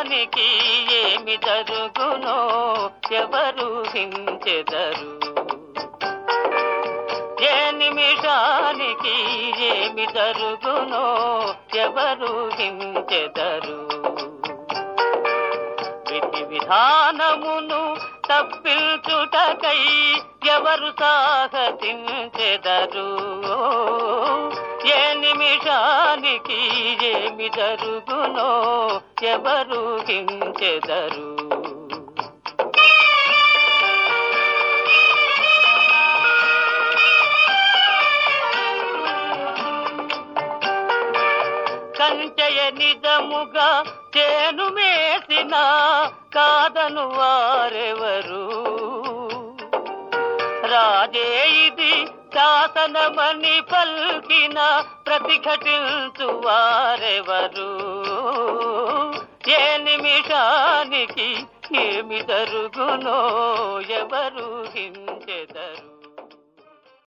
నిమిషానికి ఏమి జరుగునో ఎవరు హించెదరు ఏ నిమిషానికి ఏమి జరుగునో ఎవరు హించెదరు విధి విధానమును తప్పించుటకై ఎవరు సాహసించెదరు ఏ నిమిషానికి ఏమి జరుగునో ఎవరు హించెదరు కంచెయ నిజముగా చేను మేసిన కాదను వారెవరు రాజే ఇది శాసనమని పల్కిన ప్రతిఘటించు వారెవరు ఏ నిమిషానికి ఏమి జరుగునో ఎవరు హించెదరు